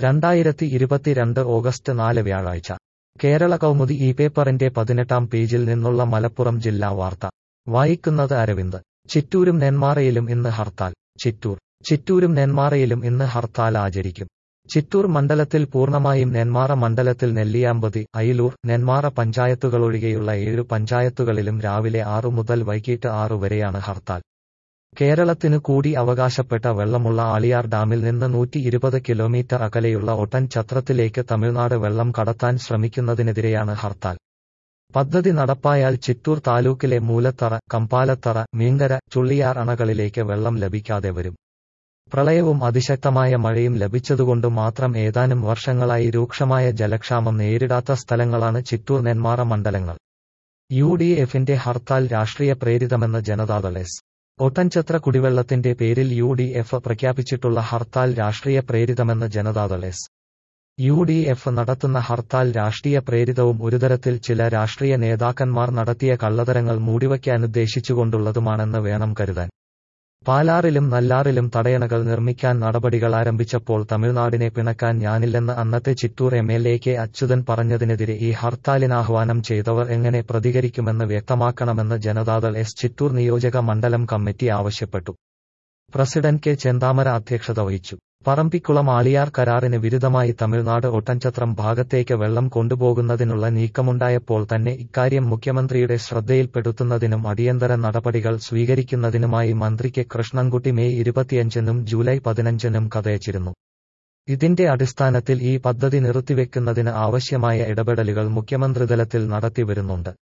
രണ്ടായിരത്തി ഇരുപത്തിരണ്ട് ഓഗസ്റ്റ് നാല് വ്യാഴാഴ്ച കേരള കൗമുദി ഈ പേപ്പറിന്റെ പതിനെട്ടാം പേജിൽ നിന്നുള്ള മലപ്പുറം ജില്ലാ വാർത്ത വായിക്കുന്നത് അരവിന്ദ് ചിറ്റൂരും നെന്മാറയിലും ഇന്ന് ഹർത്താൽ ചിറ്റൂർ ചിറ്റൂരും നെന്മാറയിലും ഇന്ന് ഹർത്താൽ ആചരിക്കും ചിറ്റൂർ മണ്ഡലത്തിൽ പൂർണ്ണമായും നെന്മാറ മണ്ഡലത്തിൽ നെല്ലിയാമ്പതി അയിലൂർ നെന്മാറ പഞ്ചായത്തുകളൊഴികെയുള്ള ഏഴു പഞ്ചായത്തുകളിലും രാവിലെ ആറു മുതൽ വൈകിട്ട് ആറു വരെയാണ് ഹർത്താൽ കേരളത്തിനു കൂടി അവകാശപ്പെട്ട വെള്ളമുള്ള ആളിയാർ ഡാമിൽ നിന്ന് നൂറ്റി ഇരുപത് കിലോമീറ്റർ അകലെയുള്ള ഒട്ടൻ ഛത്രത്തിലേക്ക് തമിഴ്നാട് വെള്ളം കടത്താൻ ശ്രമിക്കുന്നതിനെതിരെയാണ് ഹർത്താൽ പദ്ധതി നടപ്പായാൽ ചിറ്റൂർ താലൂക്കിലെ മൂലത്തറ കമ്പാലത്തറ മീങ്കര ചുള്ളിയാർ അണകളിലേക്ക് വെള്ളം ലഭിക്കാതെ വരും പ്രളയവും അതിശക്തമായ മഴയും ലഭിച്ചതുകൊണ്ട് മാത്രം ഏതാനും വർഷങ്ങളായി രൂക്ഷമായ ജലക്ഷാമം നേരിടാത്ത സ്ഥലങ്ങളാണ് ചിറ്റൂർ നെന്മാറ മണ്ഡലങ്ങൾ യു ഡി എഫിന്റെ ഹർത്താൽ രാഷ്ട്രീയ പ്രേരിതമെന്ന് ജനതാദൾ എസ് ഒട്ടൻചത്ര കുടിവെള്ളത്തിന്റെ പേരിൽ യു ഡി എഫ് പ്രഖ്യാപിച്ചിട്ടുള്ള ഹർത്താൽ രാഷ്ട്രീയ പ്രേരിതമെന്ന് Janata Dal S U D F നടത്തുന്ന ഹർത്താൽ രാഷ്ട്രീയ പ്രേരിതവും ഒരുതരത്തിൽ ചില രാഷ്ട്രീയ നേതാക്കന്മാർ നടത്തിയ കള്ളതരങ്ങൾ മൂടിവയ്ക്കാനുദ്ദേശിച്ചുകൊണ്ടുള്ളതുമാണെന്ന് വേണം കരുതാൻ പാലാറിലും നല്ലാറിലും തടയണകൾ നിർമ്മിക്കാൻ നടപടികൾ ആരംഭിച്ചപ്പോൾ തമിഴ്നാടിനെ പിണക്കാൻ ഞാനില്ലെന്ന് അന്നത്തെ Chittur M L A K Achuthan പറഞ്ഞതിനെതിരെ ഈ ഹർത്താലിനാഹ്വാനം ചെയ്തവർ എങ്ങനെ പ്രതികരിക്കുമെന്ന് വ്യക്തമാക്കണമെന്ന് ജനതാദൾ എസ് ചിറ്റൂർ നിയോജക മണ്ഡലം കമ്മിറ്റി ആവശ്യപ്പെട്ടു പ്രസിഡന്റ് കെ ചെന്താമര അധ്യക്ഷത വഹിച്ചു പറമ്പിക്കുളം ആളിയാർ കരാറിന് വിരുദ്ധമായി തമിഴ്നാട് ഒട്ടൻചത്രം ഭാഗത്തേക്ക് വെള്ളം കൊണ്ടുപോകുന്നതിനുള്ള നീക്കമുണ്ടായപ്പോൾ തന്നെ ഇക്കാര്യം മുഖ്യമന്ത്രിയുടെ ശ്രദ്ധയിൽപ്പെടുത്തുന്നതിനും അടിയന്തര നടപടികൾ സ്വീകരിക്കുന്നതിനുമായി മന്ത്രി കെ കൃഷ്ണൻകുട്ടി മെയ് ഇരുപത്തിയഞ്ചിനും ജൂലൈ പതിനഞ്ചിനും കഥയച്ചിരുന്നു ഇതിന്റെ അടിസ്ഥാനത്തിൽ ഈ പദ്ധതി നിർത്തിവെക്കുന്നതിന് ആവശ്യമായ ഇടപെടലുകൾ മുഖ്യമന്ത്രിതലത്തിൽ നടത്തിവരുന്നുണ്ട്